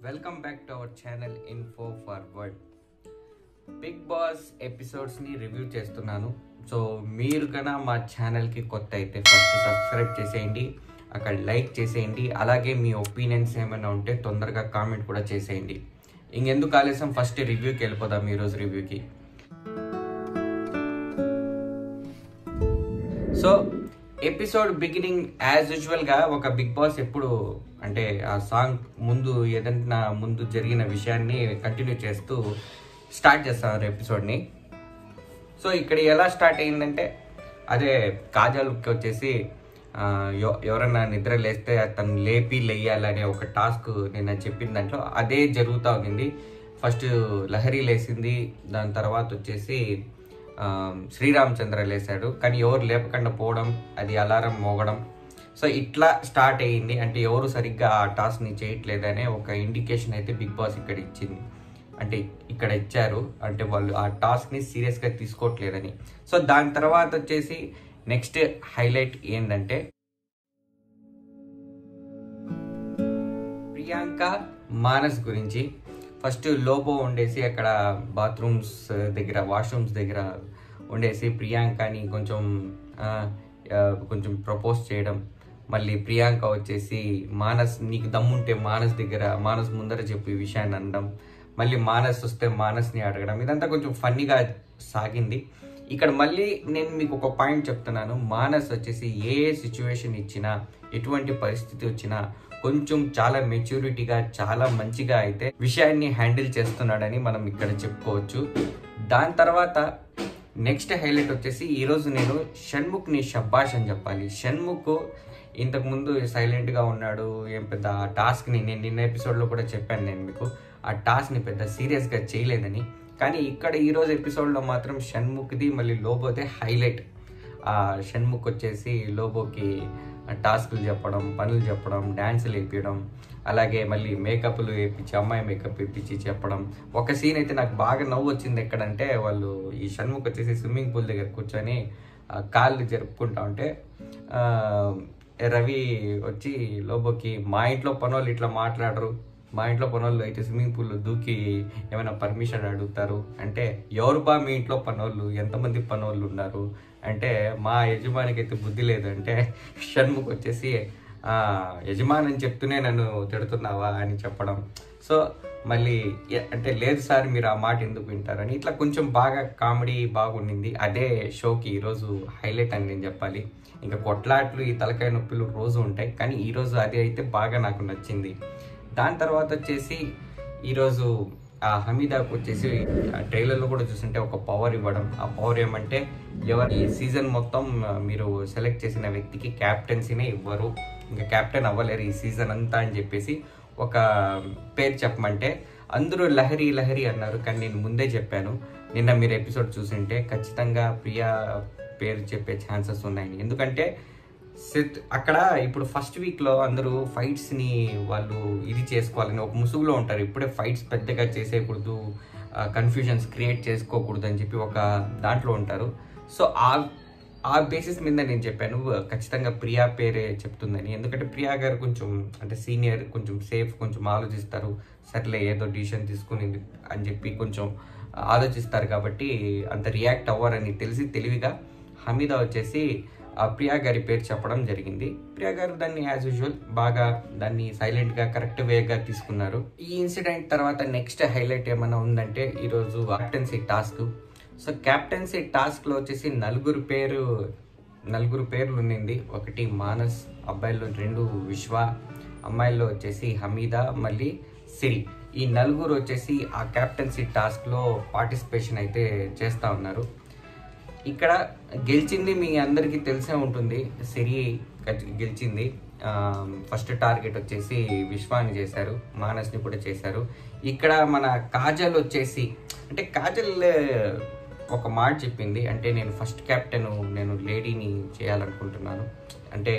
welcome back to our channel Info Forward Bigg Boss ఎపిసోడ్స్ని review చేస్తున్నాను so మీరు కన్నా మా ఛానల్కి కొత్త అయితే ఫస్ట్ సబ్స్క్రైబ్ చేసేయండి అక్కడ లైక్ చేసేయండి అలాగే మీ ఒపీనియన్స్ ఏమైనా ఉంటే తొందరగా కామెంట్ కూడా చేసేయండి ఇంకెందుకు ఆలస్యం ఫస్ట్ రివ్యూకి వెళ్ళిపోదాం ఈరోజు రివ్యూకి సో ఎపిసోడ్ బిగినింగ్ యాజ్ యూజువల్గా ఒక బిగ్ బాస్ ఎప్పుడు అంటే ఆ సాంగ్ ముందు ఏదైనా ముందు జరిగిన విషయాన్ని కంటిన్యూ చేస్తూ స్టార్ట్ చేస్తారు ఎపిసోడ్ని సో ఇక్కడ ఎలా స్టార్ట్ అయిందంటే అదే కాజల్కి వచ్చేసి ఆ, ఎవ- ఎవరన్నా నిద్ర లేస్తే తను లేపి లేయాలనే ఒక టాస్క్ నేను చెప్పిన దాంట్లో అదే జరుగుతూ ఉంది ఫస్ట్ లహరి లేసింది దాని తర్వాత వచ్చేసి ఆ, శ్రీరామచంద్ర లేసాడు కానీ ఎవరు లేపకుండా పోవడం అది అలారం మోగడం సో ఇట్లా స్టార్ట్ అయ్యింది అంటే ఎవరు సరిగ్గా ఆ టాస్క్ని చేయట్లేదనే ఒక ఇండికేషన్ అయితే బిగ్ బాస్ ఇక్కడ ఇచ్చింది అంటే ఇక్కడ ఇచ్చారు అంటే వాళ్ళు ఆ టాస్క్ని సీరియస్గా తీసుకోవట్లేదని సో దాని తర్వాత వచ్చేసి నెక్స్ట్ హైలైట్ ఏంటంటే ప్రియాంక మానస్ గురించి ఫస్ట్ లోబో ఉండేసి అక్కడ బాత్రూమ్స్ దగ్గర వాష్రూమ్స్ దగ్గర ఉండేసి ప్రియాంకని కొంచెం ఆ, ఆ, కొంచెం ప్రపోజ్ చేయడం మళ్ళీ ప్రియాంక వచ్చేసి మానస్ నీకు దమ్ముంటే మానస్ దగ్గర మానస్ ముందర చెప్పు ఈ విషయాన్ని అనడం మళ్ళీ మానస్ వస్తే మానస్ని అడగడం ఇదంతా కొంచెం ఫన్నీగా సాగింది ఇక్కడ మళ్ళీ నేను మీకు ఒక పాయింట్ చెప్తున్నాను మానస్ వచ్చేసి ఏ ఏ సిచ్యువేషన్ ఇచ్చినా ఎటువంటి పరిస్థితి వచ్చినా కొంచెం చాలా మెచ్యూరిటీగా చాలా మంచిగా అయితే విషయాన్ని హ్యాండిల్ చేస్తున్నాడని మనం ఇక్కడ చెప్పుకోవచ్చు దాని తర్వాత నెక్స్ట్ హైలైట్ వచ్చేసి ఈరోజు నేను షణ్ముఖ్ని షబ్బాష్ అని చెప్పాలి షణ్ముఖ్ ఇంతకు ముందు సైలెంట్గా ఉన్నాడు ఏం పెద్ద ఆ టాస్క్ని నేను నిన్న ఎపిసోడ్లో కూడా చెప్పాను నేను మీకు ఆ టాస్క్ని పెద్ద సీరియస్గా చేయలేదని కానీ ఇక్కడ ఈరోజు ఎపిసోడ్లో మాత్రం షణ్ముఖ్ది మళ్ళీ లోబోతే హైలైట్ ఆ షణ్ముఖ్ వచ్చేసి లోబోకి టాస్క్లు చెప్పడం పనులు చెప్పడం డ్యాన్సులు వేపించడం అలాగే మళ్ళీ మేకప్లు వేయించి అమ్మాయి మేకప్ వేయించి చెప్పడం ఒక సీన్ అయితే నాకు బాగా నవ్వు వచ్చింది ఎక్కడంటే వాళ్ళు ఈ షణ్ముఖ్ వచ్చేసి స్విమ్మింగ్ పూల్ దగ్గర కూర్చొని ఆ, కాళ్ళు జరుపుకుంటా ఉంటే ఆ, రవి వచ్చి లోబోకి మా ఇంట్లో పనోళ్ళు ఇట్లా మాట్లాడరు మా ఇంట్లో పనోళ్ళు అయితే స్విమ్మింగ్ పూల్లో దూకి ఏమైనా పర్మిషన్ అడుగుతారు అంటే ఎవరు బా మీ ఇంట్లో పనోళ్ళు ఎంతమంది పనోళ్ళు ఉన్నారు అంటే మా యజమానికి అయితే బుద్ధి లేదు అంటే షణ్ముఖ్ వచ్చేసి "ఆ, యజమాని అని చెప్తూనే నన్ను తిడుతున్నావా అని చెప్పడం సో మళ్ళీ ఎ- అంటే లేదు సార్ మీరు ఆ మాట ఎందుకు వింటారని ఇట్లా కొంచెం బాగా కామెడీ బాగుండింది అదే షోకి ఈరోజు హైలైట్ అని నేను చెప్పాలి ఇంకా కొట్లాట్లు ఈ తలకాయ నొప్పులు రోజు ఉంటాయి కానీ ఈరోజు అది అయితే బాగా నాకు నచ్చింది దాని తర్వాత వచ్చేసి ఈరోజు ఆ హమీదాకు వచ్చేసి ఆ ట్రైలర్లో కూడా చూస్తుంటే ఒక పవర్ ఇవ్వడం ఆ పవర్ ఏమంటే ఎవరు ఈ సీజన్ మొత్తం ఆ, మీరు సెలెక్ట్ చేసిన వ్యక్తికి క్యాప్టెన్సీనే ఇవ్వరు ఇంకా క్యాప్టెన్ అవ్వలేరు ఈ సీజన్ అంతా అని చెప్పేసి ఒక పేరు చెప్పమంటే అందరూ లహరి లహరి అన్నారు కానీ నేను ముందే చెప్పాను నిన్న మీరు ఎపిసోడ్ చూసింటే ఖచ్చితంగా ప్రియా పేరు చెప్పే ఛాన్సెస్ ఉన్నాయి ఎందుకంటే సెట్ అక్కడ ఇప్పుడు ఫస్ట్ వీక్లో అందరూ ఫైట్స్ని వాళ్ళు ఇది చేసుకోవాలని ఒక ముసుగులో ఉంటారు ఇప్పుడే ఫైట్స్ పెద్దగా చేసేయకూడదు కన్ఫ్యూజన్స్ క్రియేట్ చేసుకోకూడదు అని చెప్పి ఒక దాంట్లో ఉంటారు సో ఆ ఆ బేసిస్ మీద నేను చెప్పాను ఖచ్చితంగా ప్రియా పేరే చెప్తుందని ఎందుకంటే ప్రియా గారు కొంచెం అంటే సీనియర్ కొంచెం సేఫ్ కొంచెం ఆలోచిస్తారు సర్లే ఏదో డిసిషన్ తీసుకుని అని చెప్పి కొంచెం ఆలోచిస్తారు కాబట్టి అంత రియాక్ట్ అవ్వరని తెలిసి తెలివిగా హమీదా వచ్చేసి ఆ ప్రియా గారి పేరు చెప్పడం జరిగింది ప్రియా గారు దాన్ని యాజ్ యూజువల్ బాగా దాన్ని సైలెంట్ గా కరెక్ట్ వేగా తీసుకున్నారు ఈ ఇన్సిడెంట్ తర్వాత నెక్స్ట్ హైలైట్ ఏమైనా ఉందంటే ఈరోజు captaincy task so captaincy task లో వచ్చేసి నలుగురు పేరు నలుగురు పేర్లు ఉండింది ఒకటి మానస్ అబ్బాయిల్లో రెండు విశ్వ అమ్మాయిల్లో వచ్చేసి హమీదా మళ్ళీ సిరి ఈ నలుగురు వచ్చేసి ఆ కెప్టెన్సీ టాస్క్ లో పార్టిసిపేషన్ అయితే చేస్తా ఉన్నారు ఇక్కడ గెలిచింది మీ అందరికీ తెలిసే ఉంటుంది సిరి గె- గెలిచింది ఫస్ట్ టార్గెట్ వచ్చేసి విశ్వాన్ని చేశారు మానస్ని కూడా చేశారు ఇక్కడ మన కాజల్ వచ్చేసి అంటే కాజల్ ఒక మాట చెప్పింది అంటే నేను ఫస్ట్ కెప్టెన్ నేను లేడీని చేయాలనుకుంటున్నాను అంటే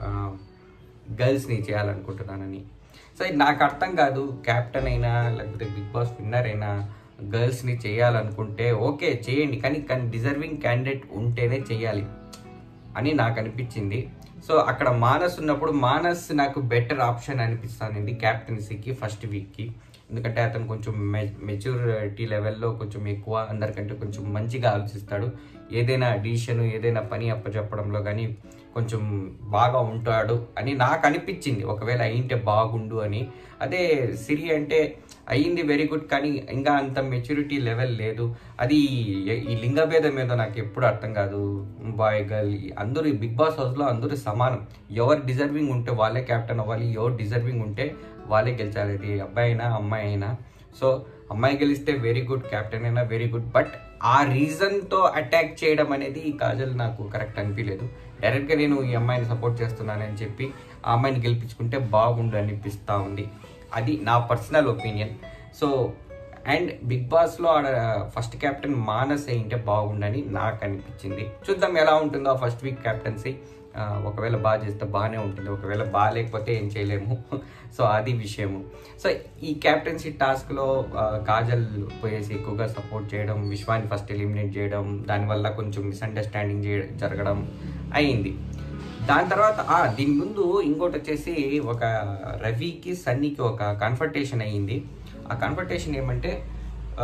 గర్ల్స్ని చేయాలనుకుంటున్నానని సో ఇది నాకు అర్థం కాదు క్యాప్టెన్ అయినా లేకపోతే బిగ్ బాస్ విన్నర్ అయినా గర్ల్స్ని చేయాలనుకుంటే ఓకే చేయండి కానీ కానీ డిజర్వింగ్ క్యాండిడేట్ ఉంటేనే చేయాలి అని నాకు అనిపించింది సో అక్కడ మానస్ ఉన్నప్పుడు మానస్ నాకు బెటర్ ఆప్షన్ అనిపిస్తుంది క్యాప్టెన్సీకి ఫస్ట్ వీక్కి ఎందుకంటే అతను కొంచెం మె మెచ్యూరిటీ లెవెల్లో కొంచెం ఎక్కువ అందరికంటే కొంచెం మంచిగా ఆలోచిస్తాడు ఏదైనా డిసిషన్ ఏదైనా పని అప్పచెప్పడంలో కానీ కొంచెం బాగా ఉంటాడు అని నాకు అనిపించింది ఒకవేళ అయింటే బాగుండు అని అదే సిరి అంటే అయ్యింది వెరీ గుడ్ కానీ ఇంకా అంత మెచ్యూరిటీ లెవెల్ లేదు అది ఈ లింగభేదం మీద నాకు ఎప్పుడు అర్థం కాదు బాయ్ గర్ల్ అందరూ ఈ బిగ్ బాస్ హౌస్లో అందరూ సమానం ఎవరు డిజర్వింగ్ ఉంటే వాళ్ళే క్యాప్టెన్ అవ్వాలి ఎవరు డిజర్వింగ్ ఉంటే వాళ్ళే గెలిచాలి అది అబ్బాయి అయినా అమ్మాయి అయినా సో అమ్మాయి గెలిస్తే వెరీ గుడ్ క్యాప్టెన్ అయినా వెరీ గుడ్ బట్ ఆ రీజన్తో అటాక్ చేయడం అనేది ఈ కాజల్ నాకు కరెక్ట్ అనిపించలేదు డైరెక్ట్గా నేను ఈ అమ్మాయిని సపోర్ట్ చేస్తున్నానని చెప్పి ఆ అమ్మాయిని గెలిపించుకుంటే బాగుండు అనిపిస్తూ ఉంది అది నా personal opinion so and Bigg బాస్లో ఆడ ఫస్ట్ క్యాప్టెన్ మానస్ అయింటే బాగుండని నాకు అనిపించింది చూద్దాం ఎలా ఉంటుందో ఫస్ట్ వీక్ క్యాప్టెన్సీ ఆ, ఒకవేళ బాగా చేస్తే బాగానే ఉంటుంది ఒకవేళ బాగాలేకపోతే ఏం చేయలేము సో అది విషయము సో ఈ క్యాప్టెన్సీ టాస్క్లో కాజల్ పోయేసి ఎక్కువగా సపోర్ట్ చేయడం విశ్వాన్ని ఫస్ట్ ఎలిమినేట్ చేయడం దానివల్ల కొంచెం మిస్అండర్స్టాండింగ్ చేయ జరగడం అయింది దాని తర్వాత ఆ, దీని ముందు ఇంకోటి వచ్చేసి ఒక రవికి సన్నీకి ఒక కన్ఫర్టేషన్ అయ్యింది ఆ కన్ఫర్టేషన్ ఏమంటే ఆ,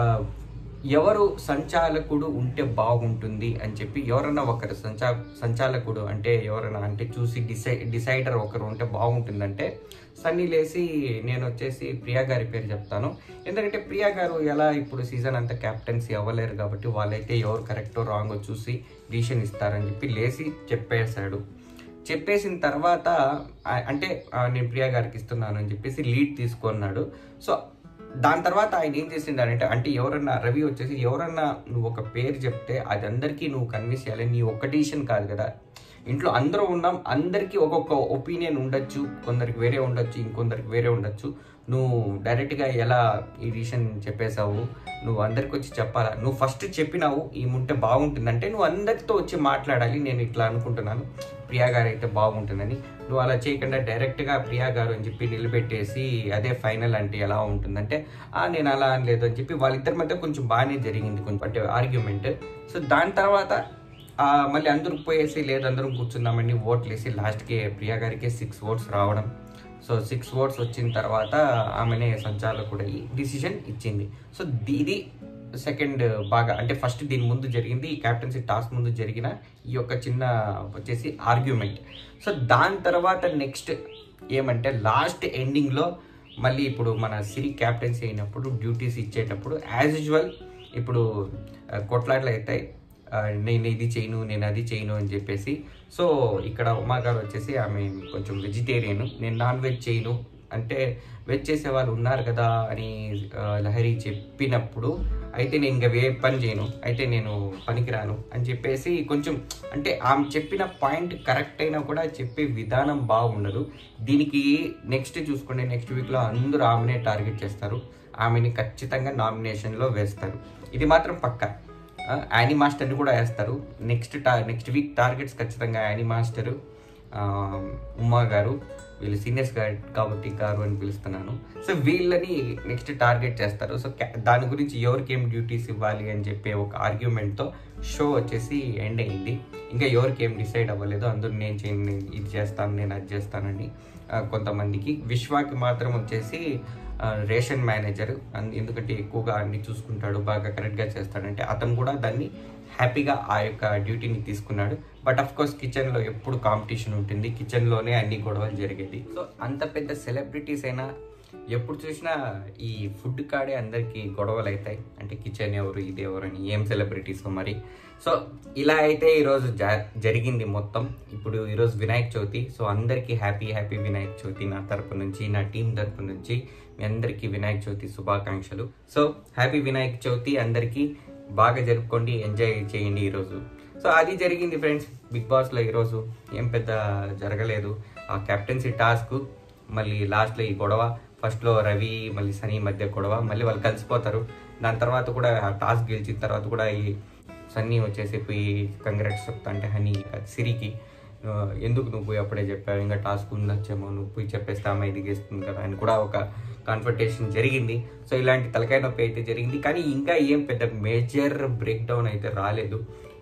ఎవరు సంచాలకుడు ఉంటే బాగుంటుంది అని చెప్పి ఎవరన్నా ఒకరు సంచా సంచాలకుడు అంటే ఎవరైనా అంటే చూసి డిసై డిసైడర్ ఒకరు ఉంటే బాగుంటుందంటే సన్నీ లేసి నేను వచ్చేసి ప్రియా గారి పేరు చెప్తాను ఎందుకంటే ప్రియా గారు ఎలా ఇప్పుడు సీజన్ అంతా క్యాప్టెన్సీ అవ్వలేరు కాబట్టి వాళ్ళైతే ఎవరు కరెక్టో రాంగో చూసి డిసిషన్ ఇస్తారని చెప్పి లేసి చెప్పేశాడు చెప్పేసిన తర్వాత ఆ- అంటే ఆ, నేను ప్రియా గారికి ఇస్తున్నాను అని చెప్పేసి లీడ్ తీసుకున్నాడు సో దాని తర్వాత ఆయన ఏం చేసిండారంటే అంటే ఎవరన్నా రవి వచ్చేసి ఎవరన్నా నువ్వు ఒక పేరు చెప్తే అది అందరికీ నువ్వు కన్విన్స్ చేయాలి నీ ఒక్క డిసిషన్ కాదు కదా ఇంట్లో అందరూ ఉన్నాం అందరికీ ఒక్కొక్క ఒపీనియన్ ఉండొచ్చు కొందరికి వేరే ఉండొచ్చు ఇంకొందరికి వేరే ఉండొచ్చు నువ్వు డైరెక్ట్గా ఎలా ఈ డిసిషన్ చెప్పేశావు నువ్వు అందరికి వచ్చి చెప్పాలా నువ్వు ఫస్ట్ చెప్పినావు ఈ ఉంటే బాగుంటుందంటే నువ్వు అందరితో వచ్చి మాట్లాడాలి నేను ఇట్లా అనుకుంటున్నాను ప్రియా గారు అయితే బాగుంటుందని నువ్వు అలా చేయకుండా డైరెక్ట్గా ప్రియా గారు అని చెప్పి నిలబెట్టేసి అదే ఫైనల్ అంటే ఎలా ఉంటుందంటే ఆ నేను అలా అనలేదు అని చెప్పి వాళ్ళిద్దరి మధ్య కొంచెం బాగానే జరిగింది కొంచెం అంటే ఆర్గ్యుమెంట్ సో దాని తర్వాత ఆ, మళ్ళీ అందరూ పోయేసి లేదు అందరం కూర్చుందామని ఓట్లు వేసి లాస్ట్కి ప్రియా గారికి సిక్స్ ఓట్స్ రావడం సో సిక్స్ ఓట్స్ వచ్చిన తర్వాత ఆమెనే సంచాలకుడు ఈ డిసిషన్ ఇచ్చింది సో ఇది సెకండ్ బాగా అంటే ఫస్ట్ దీని ముందు జరిగింది ఈ క్యాప్టెన్సీ టాస్క్ ముందు జరిగిన ఈ యొక్క చిన్న వచ్చేసి ఆర్గ్యుమెంట్ సో దాని తర్వాత నెక్స్ట్ ఏమంటే లాస్ట్ ఎండింగ్లో మళ్ళీ ఇప్పుడు మన సిరి క్యాప్టెన్సీ అయినప్పుడు డ్యూటీస్ ఇచ్చేటప్పుడు యాజ్ యూజువల్ ఇప్పుడు ఆ, కొట్లాటలు అవుతాయి ఆ, నేను ఇది చేయను నేను అది చేయను అని చెప్పేసి సో ఇక్కడ ఉమా గారు వచ్చేసి ఆమె కొంచెం వెజిటేరియన్ నేను నాన్ వెజ్ చేయను అంటే వెజ్ చేసే వాళ్ళు ఉన్నారు కదా అని ఆ, లహరి చెప్పినప్పుడు అయితే నేను ఇంకా వే పని చేయను అయితే నేను పనికిరాను అని చెప్పేసి కొంచెం అంటే ఆమె చెప్పిన పాయింట్ కరెక్ట్ అయినా కూడా చెప్పే విధానం బాగుండదు దీనికి నెక్స్ట్ చూసుకుంటే నెక్స్ట్ వీక్లో అందరూ ఆమెనే టార్గెట్ చేస్తారు ఆమెని ఖచ్చితంగా నామినేషన్లో వేస్తారు ఇది మాత్రం పక్కా ఆ, యానీ మాస్టర్ని కూడా వేస్తారు నెక్స్ట్ టా నెక్స్ట్ వీక్ టార్గెట్స్ ఖచ్చితంగా యానీ మాస్టరు ఆ, ఉమా గారు వీళ్ళు సీనియర్స్ గారు కాబట్టి గారు అని పిలుస్తున్నాను సో వీళ్ళని నెక్స్ట్ టార్గెట్ చేస్తారు సో క్యా- దాని గురించి ఎవరికి ఏం డ్యూటీస్ ఇవ్వాలి అని చెప్పే ఒక ఆర్గ్యుమెంట్తో షో వచ్చేసి ఎండ్ అయింది ఇంకా ఎవరికి ఏం డిసైడ్ అవ్వలేదు అందరూ నేను చేయను నేను ఇది చేస్తాను నేను అది చేస్తానని ఆ, కొంతమందికి విశ్వాకి మాత్రం వచ్చేసి ఆ, రేషన్ మేనేజర్ అన్- ఎందుకంటే ఎక్కువగా అన్ని చూసుకుంటాడు బాగా కరెక్ట్గా చేస్తాడంటే అతను కూడా దాన్ని హ్యాపీగా ఆ యొక్క డ్యూటీని తీసుకున్నాడు బట్ అఫ్ కోర్స్ కిచెన్లో ఎప్పుడు కాంపిటీషన్ ఉంటుంది కిచెన్లోనే అన్ని గొడవలు జరిగేది సో అంత పెద్ద సెలబ్రిటీస్ అయినా ఎప్పుడు చూసినా ఈ ఫుడ్ కాడే అందరికీ గొడవలు అవుతాయి అంటే కిచెన్ ఎవరు ఇది ఎవరు అని ఏం సెలబ్రిటీస్ మరి సో ఇలా అయితే ఈరోజు జ జరిగింది మొత్తం ఇప్పుడు ఈరోజు వినాయక చవితి సో అందరికీ హ్యాపీ హ్యాపీ వినాయక చవితి నా తరపు నుంచి నా టీం తరపు నుంచి మీ అందరికీ వినాయక చవితి శుభాకాంక్షలు సో హ్యాపీ వినాయక చవితి అందరికీ బాగా జరుపుకోండి ఎంజాయ్ చేయండి ఈరోజు సో అది జరిగింది ఫ్రెండ్స్ బిగ్ బాస్లో ఈరోజు ఏం పెద్ద జరగలేదు ఆ కెప్టెన్సీ టాస్క్ మళ్ళీ లాస్ట్లో ఈ గొడవ ఫస్ట్లో రవి మళ్ళీ సనీ మధ్య గొడవ మళ్ళీ వాళ్ళు కలిసిపోతారు దాని తర్వాత కూడా ఆ టాస్క్ గెలిచిన తర్వాత కూడా ఈ సన్నీ వచ్చేసి పోయి కంగ్రాట్స్ చెప్తా అంటే హనీ సిరికి ఆ, ఎందుకు నువ్వు పోయి అప్పుడే చెప్పావు ఇంకా టాస్క్ ఉండొచ్చేమో నువ్వు పోయి చెప్పేస్తే ఆమె ఎదిగేస్తుంది కదా అని కూడా ఒక కాన్ఫర్టేషన్ జరిగింది సో ఇలాంటి తలకాయ నొప్పి అయితే జరిగింది కానీ ఇంకా ఏం పెద్ద మేజర్ బ్రేక్ డౌన్ అయితే రాలేదు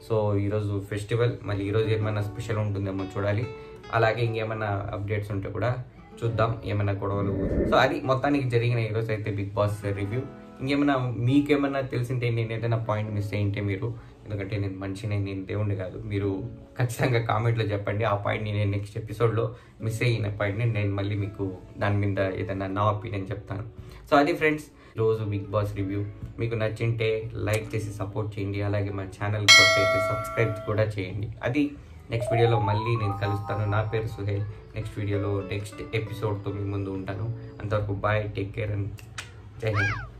సో ఈరోజు ఫెస్టివల్ మళ్ళీ ఈరోజు ఏమైనా స్పెషల్ ఉంటుందేమో చూడాలి అలాగే ఇంకేమైనా అప్డేట్స్ ఉంటే కూడా చూద్దాం ఏమైనా గొడవలు సో అది మొత్తానికి జరిగిన ఈరోజు అయితే బిగ్ బాస్ రివ్యూ ఇంకేమైనా మీకేమైనా తెలిసింటే నేను ఏదైనా పాయింట్ మిస్ అయ్యింటే మీరు ఎందుకంటే నేను మనిషిని నేను దేవుణ్ణి కాదు మీరు ఖచ్చితంగా కామెంట్లో చెప్పండి ఆ పాయింట్ని నేను నెక్స్ట్ ఎపిసోడ్లో మిస్ అయిన పాయింట్ని నేను మళ్ళీ మీకు దాని మీద ఏదైనా నా ఒపీనియన్ చెప్తాను సో అది ఫ్రెండ్స్ రోజు బిగ్ బాస్ రివ్యూ మీకు నచ్చింటే లైక్ చేసి సపోర్ట్ చేయండి అలాగే మా ఛానల్ కొత్త అయితే సబ్స్క్రైబ్ కూడా చేయండి అది నెక్స్ట్ వీడియోలో మళ్ళీ నేను కలుస్తాను నా పేరు సుహేల్ నెక్స్ట్ వీడియోలో నెక్స్ట్ ఎపిసోడ్తో మీ ముందు ఉంటాను అంతవరకు బాయ్ టేక్ కేర్ అండ్ జై హింద్